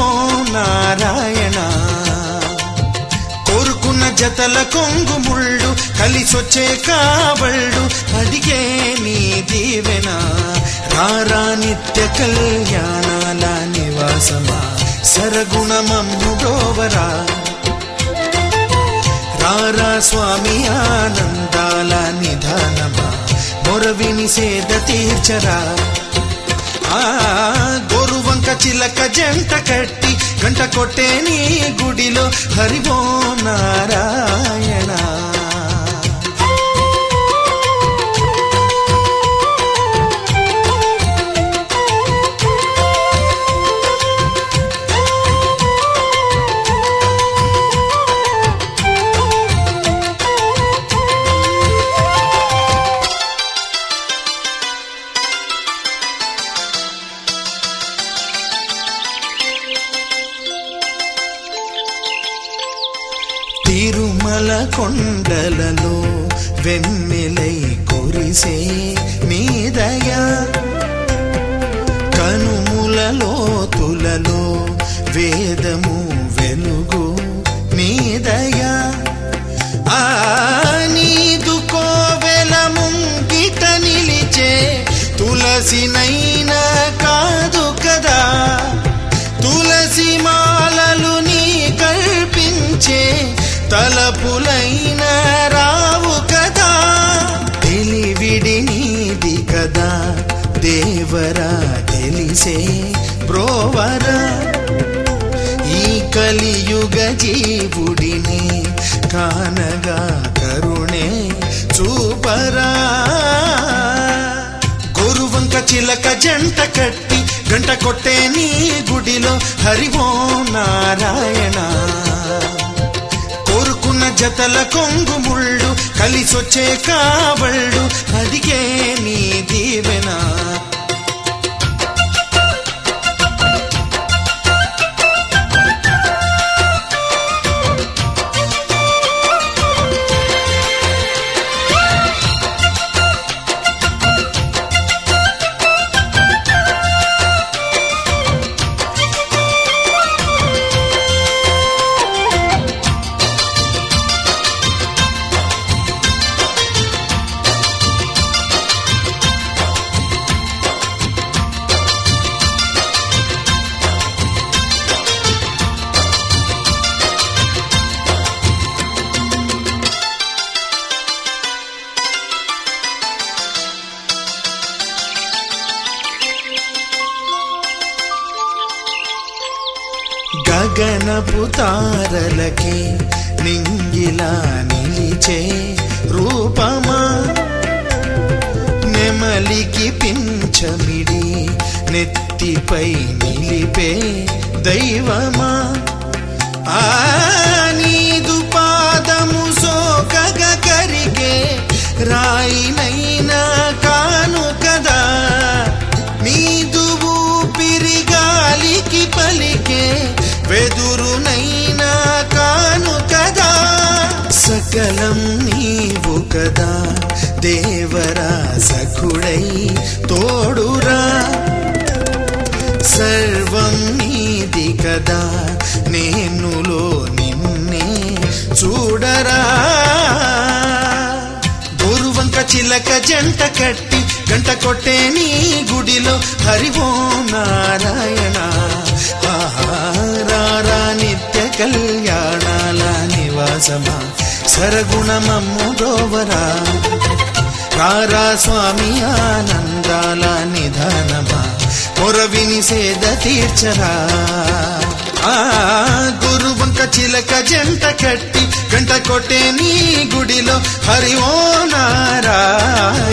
ఓం నారాయణ కోరుకున్న జతల కొంగు ముళ్ళు కలిసొచ్చే కాబళ్ళు అడిగే నీ దీవెన రారా నిత్య కళ్యాణాల నివాసమా సరగుణమమ్ము బ్రోవరా రారా స్వామి ఆనందాల నిధానమా మొరవిని సేద తీర్చరా ఆ గోరువంక చిలక జంట కట్టి గంట కొట్టే నీ గుడిలో హరివో నారాయణ తిరుమల కొండలలో వెన్నెలై కురిసే నీదయా కనుముల లోతులలో వేదము వెలుగు నీదయా ఆ నీదు కోవెల ముంగిట నిలిచే తులసినైనా కాదు కదా తులసి మాలలు నీ కల్పించే తలపులైన రావు కదా తెలివిడి నీది కదా దేవరా తెలిసే బ్రోవరా ఈ కలియుగ జీవుడిని కానగా కరుణే చూపరా గురువంక చిలక జంట కట్టి గంట కొట్టే నీ గుడిలో హరివో నారాయణ కోరుకున్న జతల కొంగు ముళ్ళు కలిసొచ్చే కాబళ్ళు అడిగే నీ దీవెన గగనపు తారలకి నింగిలా నిలిచే రూపమా నెమలికి పింఛమిడి నెత్తిపై నిలిపే దైవమా ఆ నీదు పాదము సోకగ కరిగే రాయినైనా కాను కదా నీదు ఊపిరి గాలికి పలికే వెదురునైనా కాను కదా సకలం నీవు కదా దేవరా సఖుడై తోడురా సర్వం నీది కదా నేనులో నిన్నే చూడరా గురువంక చిలక జంట కట్టి గంట కొట్టే నీ గుడిలో హరివో నారాయణ ఆహారారా నిత్య కళ్యాణాల నివాసమా సరగుణమమ్ము దోవరా రారా స్వామి ఆనందాల నిధానమా మొరవిని సేద తీర్చరా ఆ గురువంక చిలక జంట కట్టి గంట కొట్టే నీ గుడిలో హరి ఓ నారాయణ